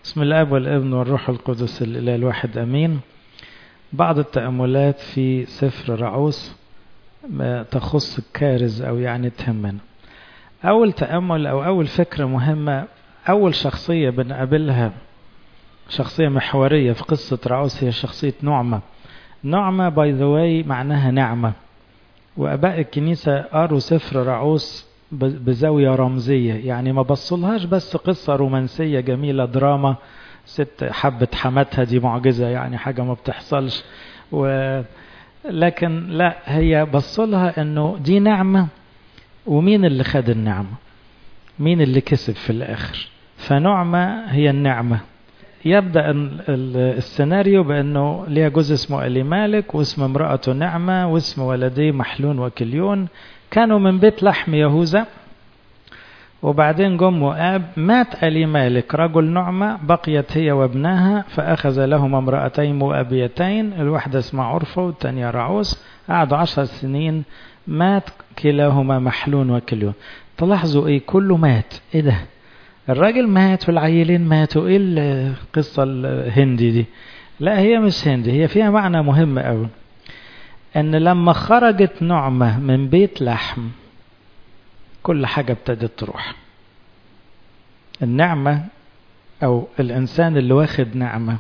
بسم الاب والابن والروح القدس الاله الواحد امين بعض التاملات في سفر رعوس تخص الكارز او يعني تهمنا اول تامل او اول فكره مهمه اول شخصيه بنقابلها شخصيه محوريه في قصه رعوس هي شخصيه نعمه نعمه باي ذا واي معناها نعمه واباء الكنيسه قروا سفر رعوس بزاويه رمزيه يعني ما بصلهاش بس قصه رومانسيه جميله دراما ست حبت حماتها دي معجزه يعني حاجه ما بتحصلش و لكن لا هي بصلها انه دي نعمه ومين اللي خد النعمه مين اللي كسب في الاخر فنعمه هي النعمه يبدا السيناريو بانه ليها جزء اسمه الي مالك واسم امراته نعمه واسم ولديه محلون وكليون كانوا من بيت لحم يهوذا وبعدين جم مؤاب مات ألي مالك رجل نعمة بقيت هي وابنها فأخذ لهما امرأتين مؤابيتين الواحدة اسمها عرفة والتانية رعوس قعدوا عشر سنين مات كلاهما محلون وكليون تلاحظوا ايه كله مات ايه ده الراجل مات والعيلين ماتوا ايه القصة الهندي دي لا هي مش هندي هي فيها معنى مهم قوي ان لما خرجت نعمة من بيت لحم كل حاجة ابتدت تروح النعمة او الانسان اللي واخد نعمة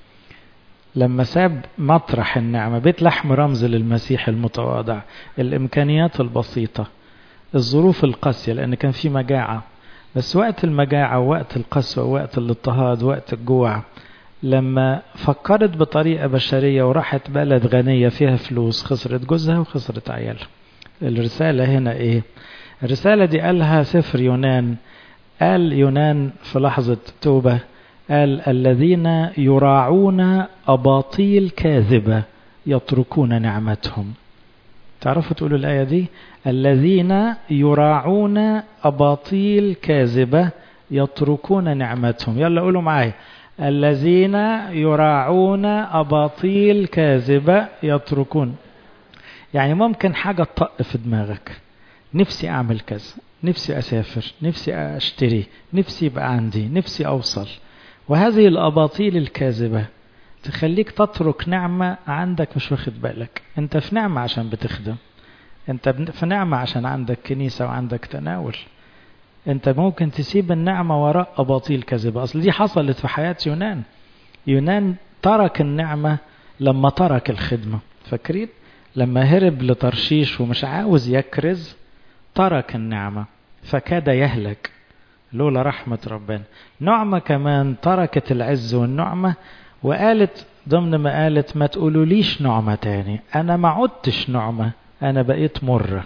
لما ساب مطرح النعمة بيت لحم رمز للمسيح المتواضع الامكانيات البسيطة الظروف القاسية لان كان في مجاعة بس وقت المجاعة ووقت القسوة ووقت الاضطهاد وقت الجوع لما فكرت بطريقة بشرية وراحت بلد غنية فيها فلوس خسرت جوزها وخسرت عيالها الرسالة هنا ايه الرسالة دي قالها سفر يونان قال يونان في لحظة توبة قال الذين يراعون أباطيل كاذبة يتركون نعمتهم تعرفوا تقولوا الآية دي الذين يراعون أباطيل كاذبة يتركون نعمتهم يلا قولوا معايا الذين يراعون أباطيل كاذبة يتركون يعني ممكن حاجة تطق في دماغك نفسي أعمل كذا نفسي أسافر نفسي أشتري نفسي يبقى عندي نفسي أوصل وهذه الأباطيل الكاذبة تخليك تترك نعمة عندك مش واخد بالك انت في نعمة عشان بتخدم انت في نعمة عشان عندك كنيسة وعندك تناول انت ممكن تسيب النعمة وراء أباطيل كذبة أصل دي حصلت في حياة يونان يونان ترك النعمة لما ترك الخدمة فاكرين لما هرب لترشيش ومش عاوز يكرز ترك النعمة فكاد يهلك لولا رحمة ربنا نعمة كمان تركت العز والنعمة وقالت ضمن ما قالت ما تقولوليش نعمة تاني أنا ما عدتش نعمة أنا بقيت مرة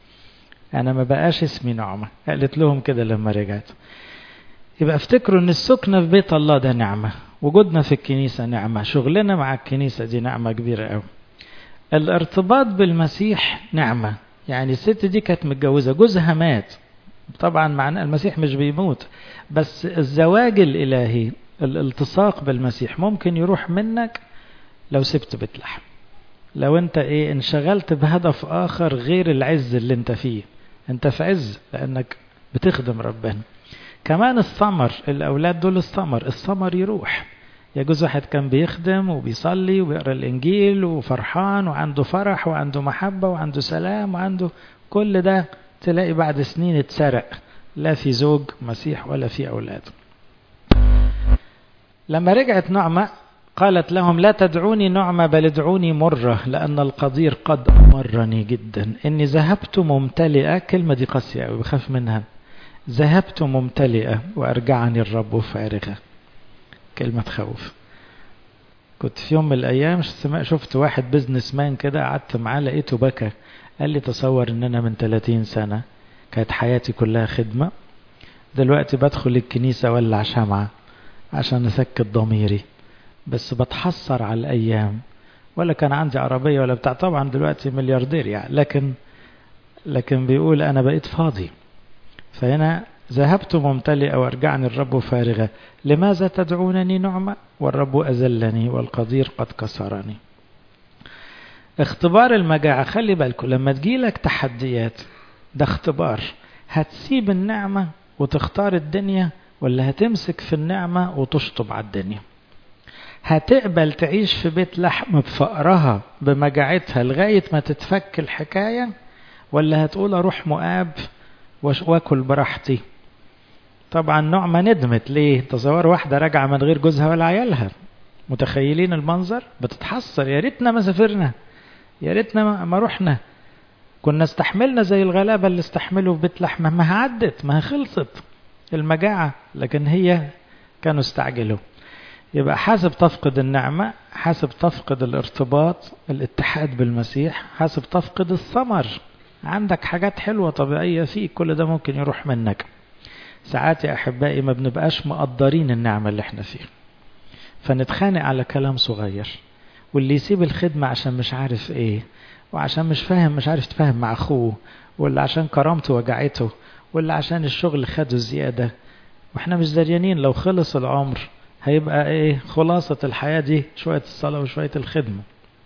أنا ما بقاش اسمي نعمة قالت لهم كده لما رجعت يبقى افتكروا ان السكنة في بيت الله ده نعمة وجودنا في الكنيسة نعمة شغلنا مع الكنيسة دي نعمة كبيرة قوي الارتباط بالمسيح نعمة يعني الست دي كانت متجوزة جوزها مات طبعا معنى المسيح مش بيموت بس الزواج الإلهي الالتصاق بالمسيح ممكن يروح منك لو سبت بيت لحم لو انت ايه انشغلت بهدف اخر غير العز اللي انت فيه انت في عز لانك بتخدم ربنا كمان الثمر الاولاد دول الثمر الثمر يروح يجوز واحد كان بيخدم وبيصلي وبيقرا الانجيل وفرحان وعنده فرح وعنده محبه وعنده سلام وعنده كل ده تلاقي بعد سنين اتسرق لا في زوج مسيح ولا في اولاد لما رجعت نعمه قالت لهم لا تدعوني نعمة بل ادعوني مرة لأن القدير قد أمرني جدا إني ذهبت ممتلئة كلمة دي قاسية أوي بخاف منها ذهبت ممتلئة وأرجعني الرب فارغة كلمة تخوف كنت في يوم من الأيام شفت واحد بزنس مان كده قعدت معاه لقيته بكى قال لي تصور إن أنا من 30 سنة كانت حياتي كلها خدمة دلوقتي بدخل الكنيسة ولع شمعة عشان أسكت ضميري بس بتحسر على الأيام ولا كان عندي عربية ولا بتاع طبعا دلوقتي ملياردير يعني لكن لكن بيقول أنا بقيت فاضي فهنا ذهبت ممتلئة وارجعني الرب فارغة لماذا تدعونني نعمة والرب أذلني والقدير قد كسرني اختبار المجاعة خلي بالكم لما تجيلك تحديات ده اختبار هتسيب النعمة وتختار الدنيا ولا هتمسك في النعمة وتشطب على الدنيا هتقبل تعيش في بيت لحم بفقرها بمجاعتها لغاية ما تتفك الحكاية ولا هتقول أروح مؤاب واكل براحتي طبعا نعمة ندمت ليه تصور واحدة راجعة من غير جوزها ولا عيالها متخيلين المنظر بتتحسر يا ريتنا ما سافرنا يا ريتنا ما رحنا كنا استحملنا زي الغلابة اللي استحملوا في بيت لحمة ما عدت ما خلصت المجاعة لكن هي كانوا استعجلوا يبقى حاسب تفقد النعمة حاسب تفقد الارتباط الاتحاد بالمسيح حاسب تفقد الثمر عندك حاجات حلوة طبيعية فيك كل ده ممكن يروح منك ساعات يا أحبائي ما بنبقاش مقدرين النعمة اللي احنا فيها فنتخانق على كلام صغير واللي يسيب الخدمة عشان مش عارف ايه وعشان مش فاهم مش عارف يتفاهم مع اخوه ولا عشان كرامته وجعته ولا عشان الشغل خده زيادة واحنا مش دريانين لو خلص العمر هيبقى ايه خلاصة الحياة دي شوية الصلاة وشوية الخدمة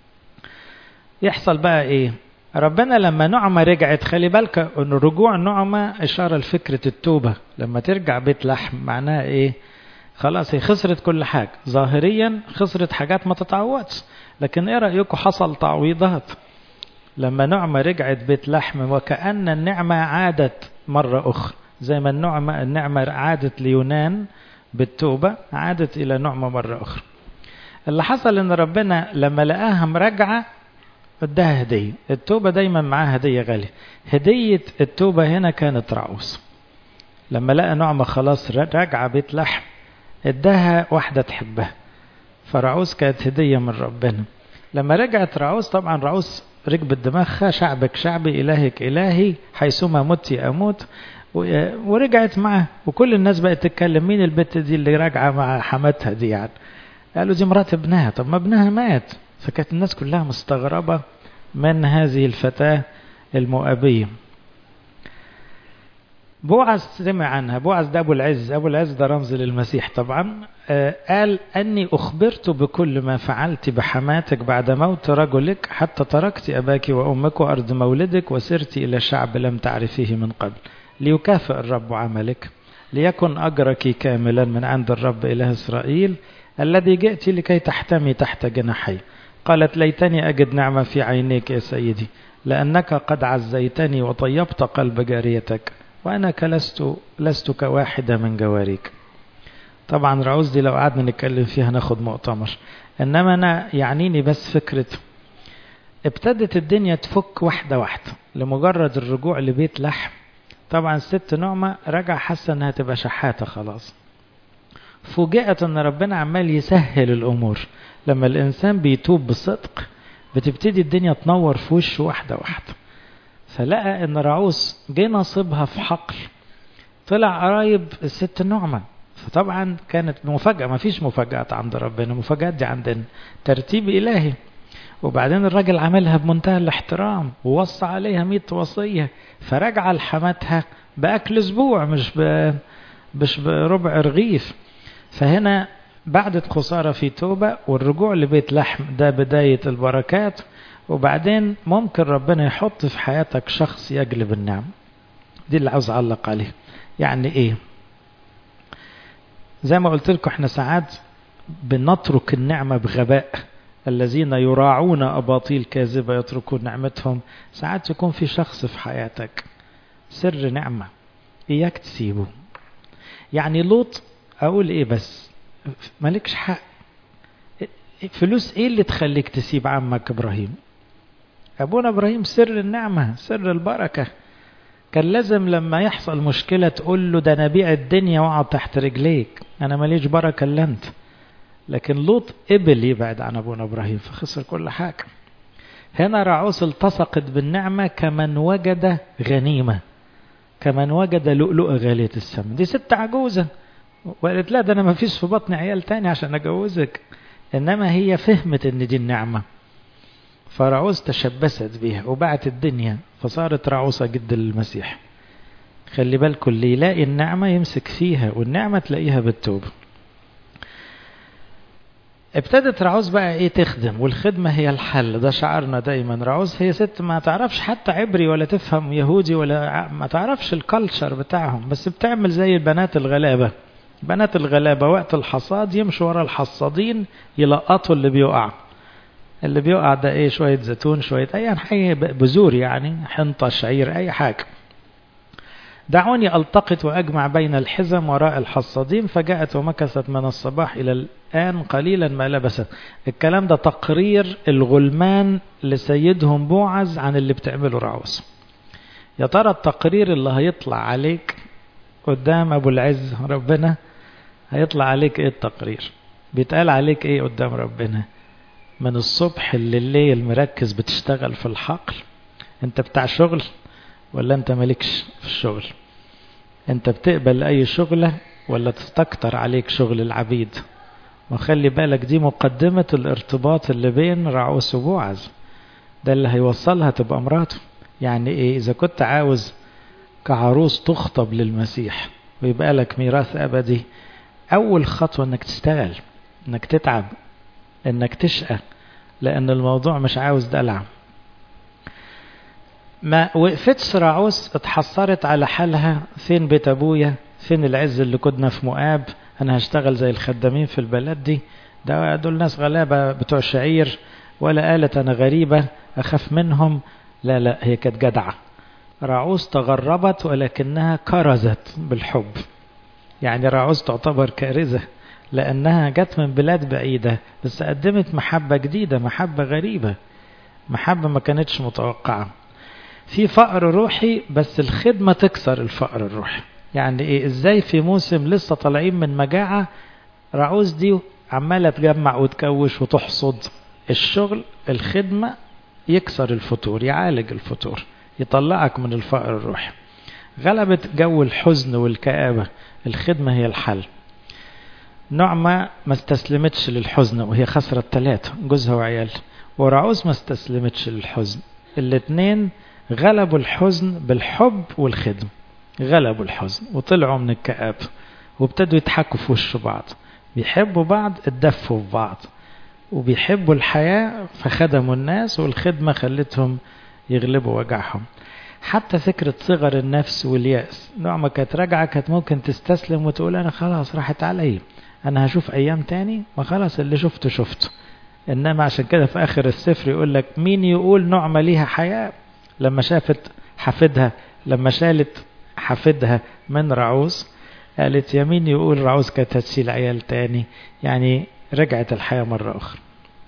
يحصل بقى ايه ربنا لما نعمة رجعت خلي بالك ان رجوع نعمة اشارة لفكرة التوبة لما ترجع بيت لحم معناها ايه خلاص هي خسرت كل حاجة ظاهريا خسرت حاجات ما تتعوضش لكن ايه رأيكم حصل تعويضات لما نعمة رجعت بيت لحم وكأن النعمة عادت مرة أخرى زي ما النعمة النعمة عادت ليونان بالتوبة عادت إلى نعمة مرة أخرى اللي حصل إن ربنا لما لقاها مرجعة اداها هدية التوبة دايما معاها هدية غالية هدية التوبة هنا كانت رعوس لما لقى نعمة خلاص راجعة بيت لحم اداها واحدة تحبها فرعوس كانت هدية من ربنا لما رجعت رعوس طبعا رعوس ركبت دماغها شعبك شعبي إلهك إلهي حيثما مت أموت ورجعت معاه وكل الناس بقت تتكلم مين البت دي اللي راجعة مع حماتها دي يعني قالوا دي مرات ابنها طب ما ابنها مات فكانت الناس كلها مستغربة من هذه الفتاة المؤابية بوعز سمع عنها بوعز ده أبو العز أبو العز ده رمز للمسيح طبعا آه قال أني أخبرت بكل ما فعلت بحماتك بعد موت رجلك حتى تركت أباك وأمك وأرض مولدك وسرت إلى شعب لم تعرفيه من قبل ليكافئ الرب عملك ليكن أجرك كاملا من عند الرب إله إسرائيل الذي جئت لكي تحتمي تحت جناحي قالت ليتني أجد نعمة في عينيك يا سيدي لأنك قد عزيتني وطيبت قلب جاريتك وأنا لست لست كواحدة من جواريك طبعا رعوز دي لو قعدنا نتكلم فيها ناخد مؤتمر إنما أنا يعنيني بس فكرة ابتدت الدنيا تفك واحدة واحدة لمجرد الرجوع لبيت لحم طبعا الست نعمة رجع حاسة انها تبقى شحاتة خلاص فوجئت ان ربنا عمال يسهل الامور لما الانسان بيتوب بصدق بتبتدي الدنيا تنور في وشه واحدة واحدة فلقى ان رعوس جه نصيبها في حقل طلع قرايب الست نعمة فطبعا كانت مفاجأة ما فيش مفاجآت عند ربنا مفاجآت دي عندنا ترتيب إلهي وبعدين الراجل عملها بمنتهى الاحترام ووصى عليها مئة وصية فرجع لحماتها بأكل أسبوع مش ب... مش بربع رغيف فهنا بعدت خسارة في توبة والرجوع لبيت لحم ده بداية البركات وبعدين ممكن ربنا يحط في حياتك شخص يجلب النعم دي اللي عاوز أعلق عليه يعني إيه زي ما قلت لكم احنا ساعات بنترك النعمة بغباء الذين يراعون أباطيل كاذبة يتركون نعمتهم ساعات يكون في شخص في حياتك سر نعمة إياك تسيبه يعني لوط أقول إيه بس مالكش حق فلوس إيه اللي تخليك تسيب عمك إبراهيم أبونا إبراهيم سر النعمة سر البركة كان لازم لما يحصل مشكلة تقول له ده أنا بيع الدنيا وأقعد تحت رجليك أنا ماليش بركة إلا أنت لكن لوط قبل يبعد عن أبونا إبراهيم فخسر كل حاجة هنا رعوس التصقت بالنعمة كمن وجد غنيمة كمن وجد لؤلؤة غالية الثمن دي ست عجوزة وقالت لا ده أنا ما فيش في بطني عيال تاني عشان أجوزك إنما هي فهمت إن دي النعمة فرعوز تشبثت بيها وبعت الدنيا فصارت رعوسة جد للمسيح خلي بالكم اللي يلاقي النعمة يمسك فيها والنعمة تلاقيها بالتوبة ابتدت رعوز بقى ايه تخدم والخدمة هي الحل ده شعارنا دايما رعوز هي ست ما تعرفش حتى عبري ولا تفهم يهودي ولا ما تعرفش الكالتشر بتاعهم بس بتعمل زي البنات الغلابة بنات الغلابة وقت الحصاد يمشوا ورا الحصادين يلقطوا اللي بيقع اللي بيقع ده ايه شوية زيتون شوية اي حاجة بذور يعني حنطة شعير اي حاجة دعوني التقط واجمع بين الحزم وراء الحصادين فجاءت ومكثت من الصباح الى الان قليلا ما لبست الكلام ده تقرير الغلمان لسيدهم بوعز عن اللي بتعمله رعوس يا ترى التقرير اللي هيطلع عليك قدام ابو العز ربنا هيطلع عليك ايه التقرير بيتقال عليك ايه قدام ربنا من الصبح لليل مركز بتشتغل في الحقل انت بتاع شغل ولا انت مالكش في الشغل انت بتقبل اي شغلة ولا تستكتر عليك شغل العبيد وخلي بالك دي مقدمة الارتباط اللي بين رعوس وبوعز ده اللي هيوصلها تبقى مراته يعني ايه اذا كنت عاوز كعروس تخطب للمسيح ويبقى لك ميراث ابدي اول خطوة انك تشتغل انك تتعب انك تشقى لان الموضوع مش عاوز دلع ما وقفتش راعوس اتحسرت على حالها فين بيت ابويا فين العز اللي كنا في مؤاب انا هشتغل زي الخدامين في البلد دي ده دول ناس غلابة بتوع شعير ولا قالت انا غريبة اخاف منهم لا لا هي كانت جدعة راعوس تغربت ولكنها كرزت بالحب يعني راعوس تعتبر كارثة لأنها جت من بلاد بعيدة بس قدمت محبة جديدة محبة غريبة محبة ما كانتش متوقعة في فقر روحي بس الخدمة تكسر الفقر الروحي يعني ايه ازاي في موسم لسه طالعين من مجاعة رعوز دي عمالة تجمع وتكوش وتحصد الشغل الخدمة يكسر الفتور يعالج الفتور يطلعك من الفقر الروحي غلبت جو الحزن والكآبة الخدمة هي الحل نعمة ما استسلمتش للحزن وهي خسرت ثلاثة جوزها وعيال ورعوز ما استسلمتش للحزن الاثنين غلبوا الحزن بالحب والخدم غلبوا الحزن وطلعوا من الكآبة وابتدوا يضحكوا في وش بعض بيحبوا بعض اتدفوا في بعض وبيحبوا الحياة فخدموا الناس والخدمة خلتهم يغلبوا وجعهم حتى فكرة صغر النفس واليأس نوع كانت راجعة كانت ممكن تستسلم وتقول أنا خلاص راحت علي أنا هشوف أيام تاني ما خلاص اللي شفته شفته إنما عشان كده في آخر السفر يقول لك مين يقول نعمة ليها حياة لما شافت حفيدها لما شالت حفيدها من رعوز قالت يمين يقول رعوز كانت هتشيل عيال تاني يعني رجعت الحياة مرة أخرى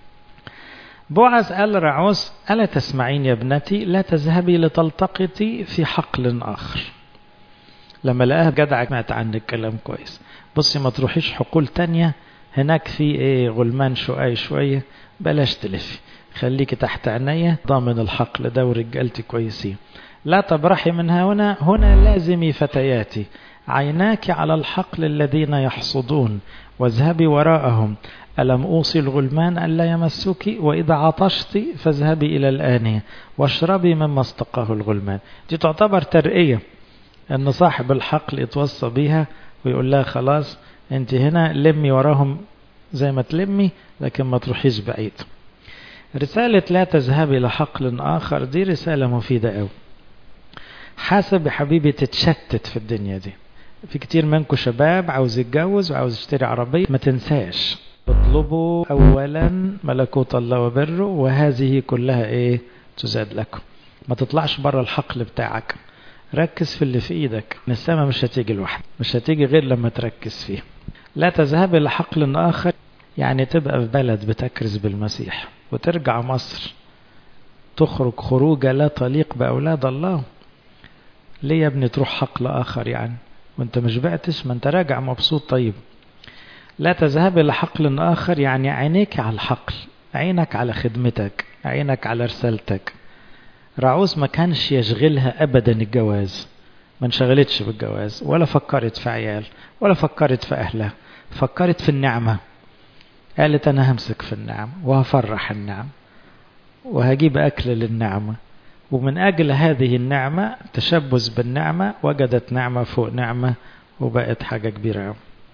بوعز قال رعوز ألا تسمعين يا ابنتي لا تذهبي لتلتقطي في حقل آخر لما لقاها جدعك مات عنك كلام كويس بصي ما تروحيش حقول تانية هناك في ايه غلمان شوية شوية بلاش تلفي خليكي تحت عينيا ضامن الحقل ده ورجالتي كويسين لا تبرحي منها هنا هنا لازمي فتياتي عيناك على الحقل الذين يحصدون واذهبي وراءهم ألم أوصي الغلمان ألا يمسوك وإذا عطشت فاذهبي إلى الآنية واشربي مما استقاه الغلمان دي تعتبر ترقية أن صاحب الحقل يتوصى بيها ويقول لها خلاص أنت هنا لمي وراهم زي ما تلمي لكن ما تروحيش بعيد رسالة لا تذهبي لحقل آخر دي رسالة مفيدة أوي حاسب يا حبيبي تتشتت في الدنيا دي في كتير منكم شباب عاوز يتجوز وعاوز يشتري عربية ما تنساش اطلبوا اولا ملكوت الله وبره وهذه كلها ايه تزاد لكم ما تطلعش بره الحقل بتاعك ركز في اللي في ايدك السماء مش هتيجي لوحدك مش هتيجي غير لما تركز فيه لا تذهب الى حقل اخر يعني تبقى في بلد بتكرز بالمسيح وترجع مصر تخرج خروجة لا تليق بأولاد الله ليه يا ابني تروح حقل آخر يعني وانت مش بعتش ما انت راجع مبسوط طيب لا تذهب إلى حقل آخر يعني عينيك على الحقل عينك على خدمتك عينك على رسالتك رعوز ما كانش يشغلها أبدا الجواز ما انشغلتش بالجواز ولا فكرت في عيال ولا فكرت في أهلها فكرت في النعمة قالت أنا همسك في النعمة وهفرح النعمة وهجيب أكل للنعمة ومن أجل هذه النعمة تشبث بالنعمة وجدت نعمة فوق نعمة وبقت حاجة كبيرة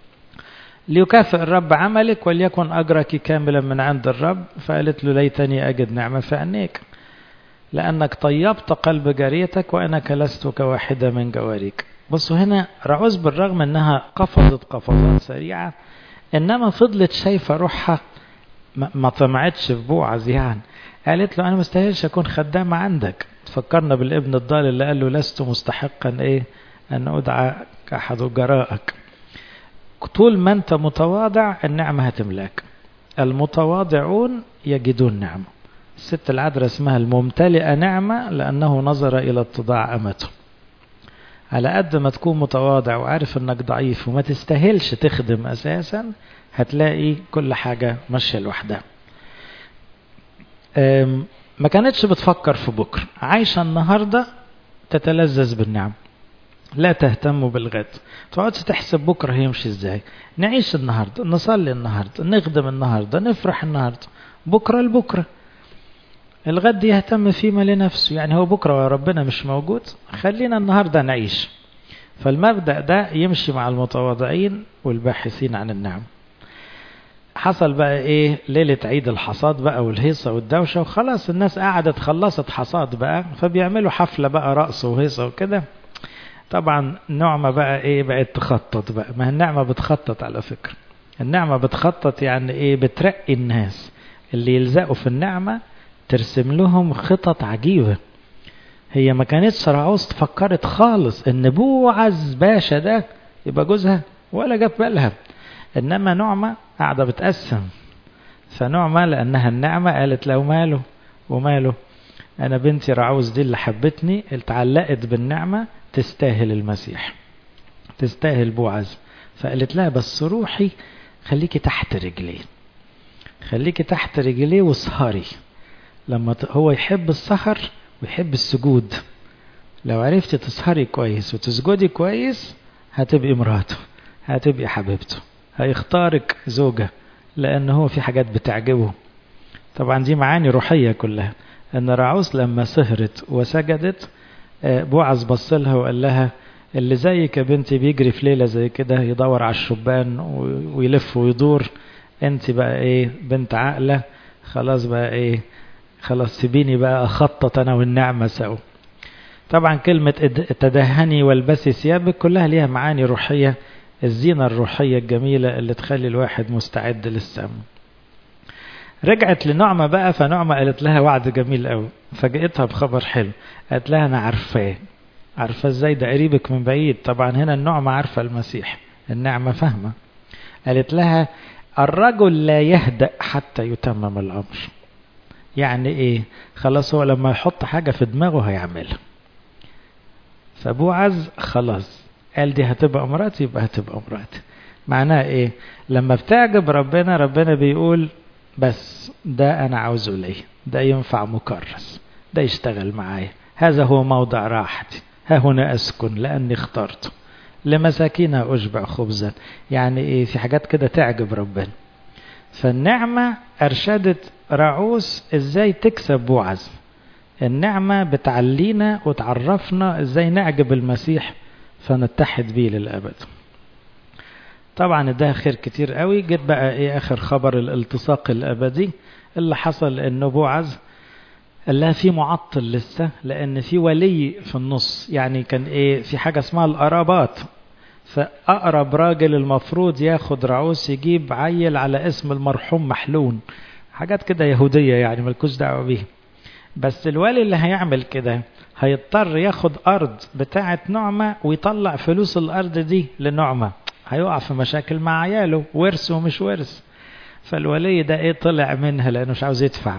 ليكافئ الرب عملك وليكن أجرك كاملا من عند الرب فقالت له ليتني أجد نعمة في عينيك لأنك طيبت قلب جاريتك وأنا كلست كواحدة من جواريك بصوا هنا رعوز بالرغم انها قفزت قفزات سريعة انما فضلت شايفة روحها ما طمعتش في بوعز يعني قالت له انا مستاهلش اكون خدامة عندك تفكرنا بالابن الضال اللي قال له لست مستحقا ايه ان ادعى كاحد جرائك طول ما انت متواضع النعمة هتملاك المتواضعون يجدون نعمة الست العذراء اسمها الممتلئة نعمة لأنه نظر إلى اتضاع أمته على قد ما تكون متواضع وعارف انك ضعيف وما تستاهلش تخدم اساسا هتلاقي كل حاجة ماشية لوحدها ما كانتش بتفكر في بكرة عايشة النهاردة تتلذذ بالنعم لا تهتم بالغد تقعدش تحسب بكرة هيمشي ازاي نعيش النهاردة نصلي النهاردة نخدم النهاردة نفرح النهاردة بكرة لبكرة الغد يهتم فيما لنفسه يعني هو بكرة ربنا مش موجود خلينا النهاردة نعيش فالمبدأ ده يمشي مع المتواضعين والباحثين عن النعم حصل بقى ايه ليلة عيد الحصاد بقى والهيصة والدوشة وخلاص الناس قعدت خلصت حصاد بقى فبيعملوا حفلة بقى رقص وهيصة وكده طبعا نعمة بقى ايه بقت تخطط بقى ما النعمة بتخطط على فكرة النعمة بتخطط يعني ايه بترقي الناس اللي يلزقوا في النعمة ترسم لهم خطط عجيبة هي ما كانتش رعوز فكرت خالص ان بوعز باشا ده يبقى جوزها ولا جاب بالها انما نعمة قاعدة بتقسم فنعمة لانها النعمة قالت له ماله وماله انا بنتي رعوز دي اللي حبتني اللي اتعلقت بالنعمة تستاهل المسيح تستاهل بوعز فقالت لها بس روحي خليكي تحت رجليه خليكي تحت رجليه واسهري لما هو يحب السهر ويحب السجود لو عرفتي تسهري كويس وتسجدي كويس هتبقي مراته هتبقي حبيبته هيختارك زوجة لأن هو في حاجات بتعجبه طبعا دي معاني روحية كلها أن رعوس لما سهرت وسجدت بوعز بص لها وقال لها اللي زيك يا بنتي بيجري في ليلة زي كده يدور على الشبان ويلف ويدور انت بقى ايه بنت عاقلة خلاص بقى ايه خلاص سيبيني بقى اخطط انا والنعمة سوا طبعا كلمة تدهني والبسي ثيابك كلها ليها معاني روحية الزينة الروحية الجميلة اللي تخلي الواحد مستعد للسم رجعت لنعمة بقى فنعمة قالت لها وعد جميل قوي فاجئتها بخبر حلو قالت لها انا عارفاه عارفة ازاي ده قريبك من بعيد طبعا هنا النعمة عارفة المسيح النعمة فاهمة قالت لها الرجل لا يهدأ حتى يتمم الأمر يعني ايه خلاص هو لما يحط حاجة في دماغه هيعملها فبوعز خلاص قال دي هتبقى مراتي يبقى هتبقى مراتي معناها ايه لما بتعجب ربنا ربنا بيقول بس ده انا عاوزه ليه ده ينفع مكرس ده يشتغل معايا هذا هو موضع راحتي ها هنا اسكن لاني اخترته لمساكينها اشبع خبزا يعني ايه في حاجات كده تعجب ربنا فالنعمة ارشدت رعوس ازاي تكسب بوعز النعمة بتعلينا وتعرفنا ازاي نعجب المسيح فنتحد بيه للأبد طبعا ده خير كتير قوي جيت بقى ايه اخر خبر الالتصاق الابدي اللي حصل انه بوعز قال لها في معطل لسه لان في ولي في النص يعني كان ايه في حاجه اسمها القرابات فاقرب راجل المفروض ياخد رعوس يجيب عيل على اسم المرحوم محلون حاجات كده يهوديه يعني ملكوش دعوه بيها بس الولي اللي هيعمل كده هيضطر ياخد ارض بتاعه نعمه ويطلع فلوس الارض دي لنعمه هيقع في مشاكل مع عياله ورث ومش ورث فالولي ده ايه طلع منها لانه مش عاوز يدفع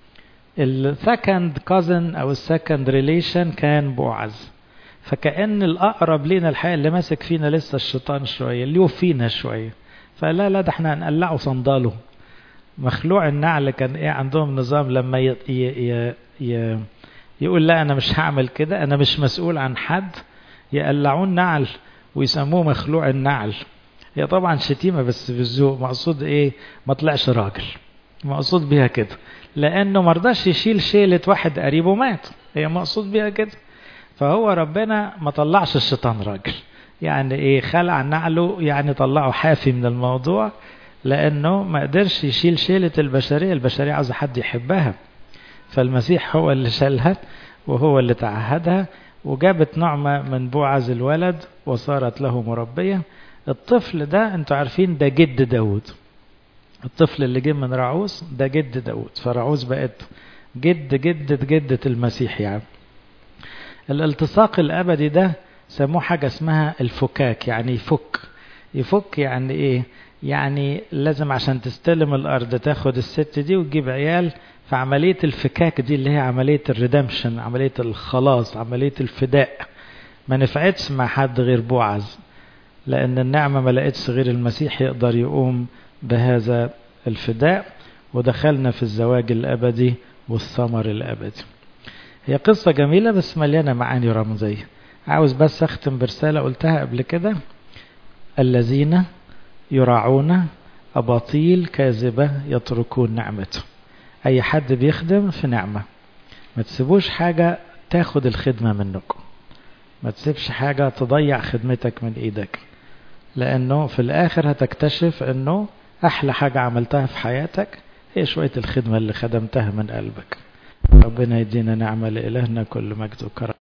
السكند كازن او السكند ريليشن كان بوعز فكأن الأقرب لينا الحقيقة اللي ماسك فينا لسه الشيطان شوية اللي يوفينا شوية فلا لا ده احنا هنقلعه صنداله مخلوع النعل كان ايه عندهم نظام لما ي ي ي يقول لا انا مش هعمل كده انا مش مسؤول عن حد يقلعون نعل ويسموه مخلوع النعل هي طبعا شتيمة بس بالذوق مقصود ايه ما طلعش راجل مقصود بيها كده لانه مرضاش يشيل شيلة واحد قريبه مات هي مقصود بيها كده فهو ربنا ما طلعش الشيطان راجل يعني ايه خلع نعله يعني طلعه حافي من الموضوع لانه ما قدرش يشيل شيلة البشرية البشرية عاوزة حد يحبها فالمسيح هو اللي شالها وهو اللي تعهدها وجابت نعمة من بوعز الولد وصارت له مربية الطفل ده انتوا عارفين ده جد داود الطفل اللي جه من رعوز ده جد داود فرعوز بقت جد جدة جدة المسيح يعني الالتصاق الأبدي ده سموه حاجة اسمها الفكاك يعني يفك يفك يعني ايه يعني لازم عشان تستلم الأرض تاخد الست دي وتجيب عيال فعملية الفكاك دي اللي هي عملية الريدمشن عملية الخلاص عملية الفداء ما نفعتش مع حد غير بوعز لأن النعمة ما لقيتش غير المسيح يقدر يقوم بهذا الفداء ودخلنا في الزواج الأبدي والثمر الأبدي هي قصة جميلة بس مليانة معاني رمزية عاوز بس أختم برسالة قلتها قبل كده الذين يراعون أباطيل كاذبة يتركون نعمته أي حد بيخدم في نعمة ما تسيبوش حاجة تاخد الخدمة منكم ما تسيبش حاجة تضيع خدمتك من إيدك لأنه في الآخر هتكتشف أنه أحلى حاجة عملتها في حياتك هي شوية الخدمة اللي خدمتها من قلبك ربنا يدينا نعمة لإلهنا كل مجد وكرم